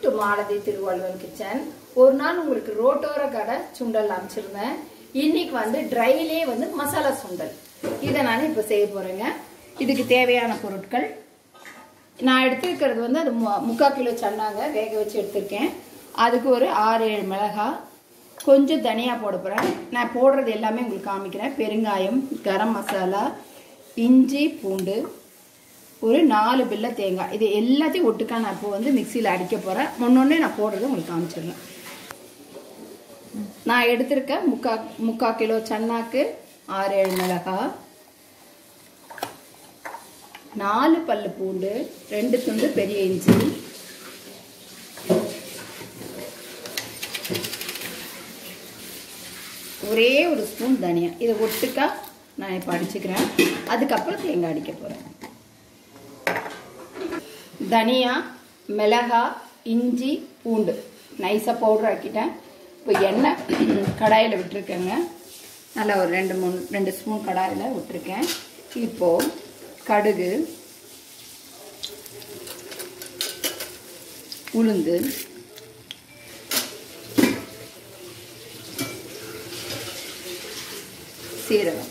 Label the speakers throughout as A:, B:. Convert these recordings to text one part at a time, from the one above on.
A: to Malathi Thiruvalluvan kitchen ஒரு நாள் உங்களுக்கு ரோட்டோர கடை சுண்டல் அமைச்சிருந்தேன் இன்னைக்கு வந்து ட்ரைலே வந்து மசாலா சுண்டல் இதை நான் இப்போ செய்ய போறேங்க இதுக்கு தேவையான பொருட்கள் நான் எடுத்துருக்கிறது வந்து அது மு- முக்கால் கிலோ சன்னாங்க வேக வச்சு எடுத்திருக்கேன் அதுக்கு ஒரு ஆறு ஏழு மிளகாய் கொஞ்சம் தனியா போட போகிறேன் நான் போடுறது எல்லாமே உங்களுக்கு காமிக்கிறேன் பெருங்காயம் கரம் மசாலா இஞ்சி பூண்டு ஒரு நாலு பில்ல தேங்காய் இது எல்லாத்தையும் ஒட்டுக்கா நான் இப்போ வந்து மிக்சியில் அடிக்க போகிறேன் முன்னொன்னே நான் போடுறது உங்களுக்கு காமிச்சிடுறேன் நான் எடுத்திருக்க முக்கா முக்கா கிலோ சன்னாக்கு ஆறு ஏழு மிளகாய் நாலு பல்லு பூண்டு ரெண்டு துண்டு பெரிய இஞ்சி ஒரே ஒரு ஸ்பூன் தனியா இதை ஒட்டுக்கா நான் இப்போ அடிச்சுக்கிறேன் அதுக்கப்புறம் தேங்காய் அடிக்க போகிறேன் தனியா மிளகா இஞ்சி பூண்டு நைஸாக பவுடர் ஆக்கிட்டேன் இப்போ எண்ணெய் கடாயில் விட்டுருக்கேங்க நல்லா ஒரு ரெண்டு மூணு ரெண்டு ஸ்பூன் கடாயில் விட்டுருக்கேன் இப்போது கடுகு உளுந்து சீரகம்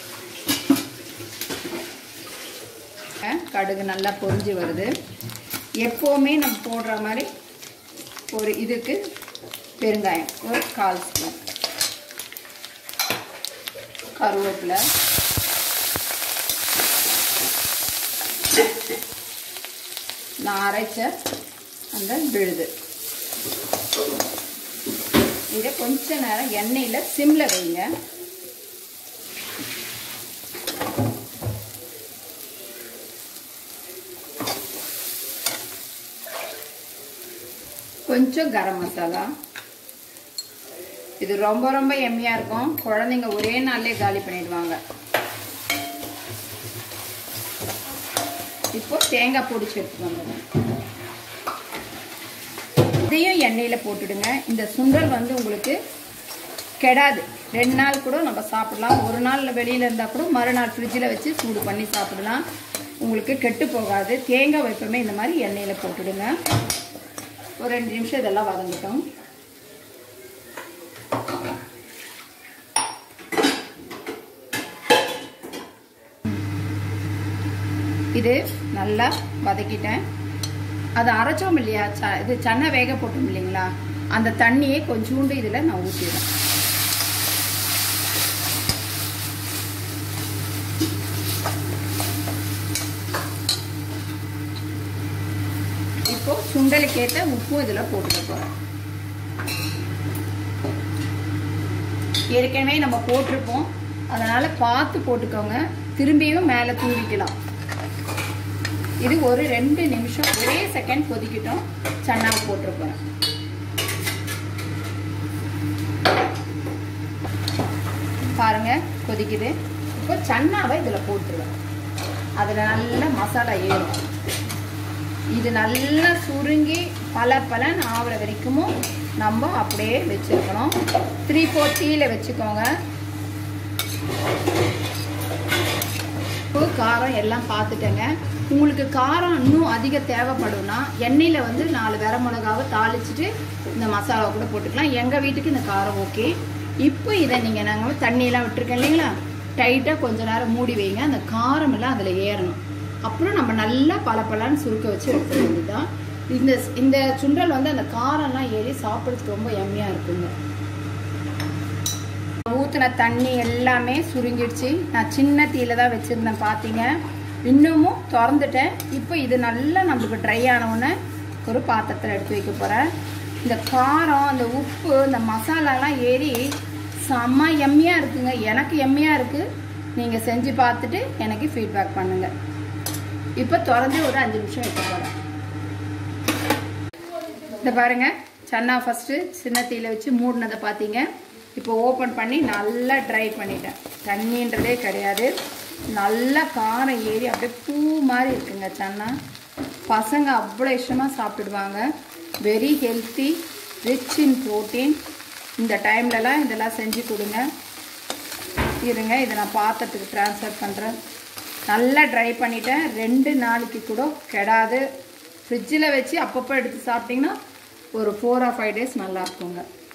A: அஹ் கடுகு நல்லா பொரிஞ்சு வருது எப்போவுமே நம்ம போடுற மாதிரி ஒரு இதுக்கு பெருங்காயம் ஒரு கால் ஸ்பூன் கருவேப்பிலை நான் அரைச்ச அந்த விழுது இதை கொஞ்ச நேரம் எண்ணெயில் சிம்மில் வைங்க கொஞ்சம் கரம் மசாலா இது ரொம்ப ரொம்ப எம்மியா இருக்கும் குழந்தைங்க ஒரே நாள்லயே காலி பண்ணிடுவாங்க இப்போ தேங்காய் பொடிச்சு எடுத்துக்கோங்க இதையும் எண்ணெயில் போட்டுடுங்க இந்த சுண்டல் வந்து உங்களுக்கு கெடாது ரெண்டு நாள் கூட நம்ம சாப்பிடலாம் ஒரு நாள் வெளியில் இருந்தால் கூட மறுநாள் ஃப்ரிட்ஜில் வச்சு சூடு பண்ணி சாப்பிடலாம் உங்களுக்கு கெட்டு போகாது தேங்காய் வைப்பமே இந்த மாதிரி எண்ணெயில் போட்டுடுங்க ஒரு ரெண்டு நிமிஷம் இதெல்லாம் வதங்கட்டும் இது நல்லா வதக்கிட்டேன் அதை அரைச்சோம் இல்லையா ச இது சன்னை வேக போட்டோம் இல்லைங்களா அந்த தண்ணியே கொஞ்சோண்டு இதில் நான் ஊற்றிடுறேன் இப்போ சுண்டலுக்கு ஏற்ற உப்பும் இதில் போட்டுக்க போகிறேன் ஏற்கனவே நம்ம போட்டிருப்போம் அதனால பார்த்து போட்டுக்கோங்க திரும்பியும் மேலே தூவிக்கலாம் இது ஒரு ரெண்டு நிமிஷம் ஒரே செகண்ட் கொதிக்கட்டும் சன்னாவை போட்டிருப்பேன் பாருங்க கொதிக்குது இப்போ சன்னாவை இதில் போட்டுருவேன் அதில் நல்ல மசாலா ஏறும் இது நல்லா சுருங்கி பல பலன் ஆகிற வரைக்கும் நம்ம அப்படியே வச்சிருக்கணும் த்ரீ ஃபோர் டீயில் வச்சுக்கோங்க உப்பு காரம் எல்லாம் பார்த்துட்டேங்க உங்களுக்கு காரம் இன்னும் அதிக தேவைப்படும்னா எண்ணெயில் வந்து நாலு வெர மிளகாவை தாளிச்சிட்டு இந்த மசாலா கூட போட்டுக்கலாம் எங்கள் வீட்டுக்கு இந்த காரம் ஓகே இப்போ இதை நீங்கள் நாங்கள் தண்ணியெல்லாம் விட்டுருக்கேன் இல்லைங்களா டைட்டாக கொஞ்ச நேரம் மூடி வைங்க அந்த காரம் எல்லாம் அதில் ஏறணும் அப்புறம் நம்ம நல்லா பளபளன்னு சுருக்க வச்சு எடுக்க வேண்டியதுதான் இந்த இந்த சுண்டல் வந்து அந்த காரம்லாம் ஏறி சாப்பிட்றதுக்கு ரொம்ப எம்மையாக இருக்குங்க ஊற்றின தண்ணி எல்லாமே சுருங்கிடுச்சு நான் சின்ன தீயில தான் வச்சுருந்தேன் பார்த்தீங்க இன்னமும் திறந்துட்டேன் இப்போ இது நல்லா நம்மளுக்கு ட்ரை ஆனவுடனே ஒரு பாத்திரத்தில் எடுத்து வைக்க போகிறேன் இந்த காரம் அந்த உப்பு இந்த மசாலாலாம் ஏறி செம்ம எம்மையாக இருக்குங்க எனக்கு எம்மையாக இருக்குது நீங்கள் செஞ்சு பார்த்துட்டு எனக்கு ஃபீட்பேக் பண்ணுங்கள் இப்போ திறந்து ஒரு அஞ்சு நிமிஷம் வைக்க போகிறேன் இந்த பாருங்க சன்னா ஃபஸ்ட்டு சின்ன தீயில வச்சு மூடினதை பார்த்தீங்க இப்போ ஓப்பன் பண்ணி நல்லா ட்ரை பண்ணிட்டேன் தண்ணின்றதே கிடையாது நல்லா காரம் ஏறி அப்படியே பூ மாதிரி இருக்குங்க சன்னா பசங்க அவ்வளோ இஷ்டமாக சாப்பிடுவாங்க very healthy rich in protein இந்த டைம்லலாம் இதெல்லாம் செஞ்சு கொடுங்க இருங்க இதை நான் பாத்திரத்துக்கு ட்ரான்ஸ்ஃபர் பண்ணுறேன் நல்லா ட்ரை பண்ணிட்டேன் ரெண்டு நாளைக்கு கூட கெடாது ஃப்ரிட்ஜில் வச்சு அப்பப்போ எடுத்து சாப்பிட்டிங்கன்னா ஒரு ஃபோர் ஆர் ஃபைவ் டேஸ் நல்லா இருக்குங்க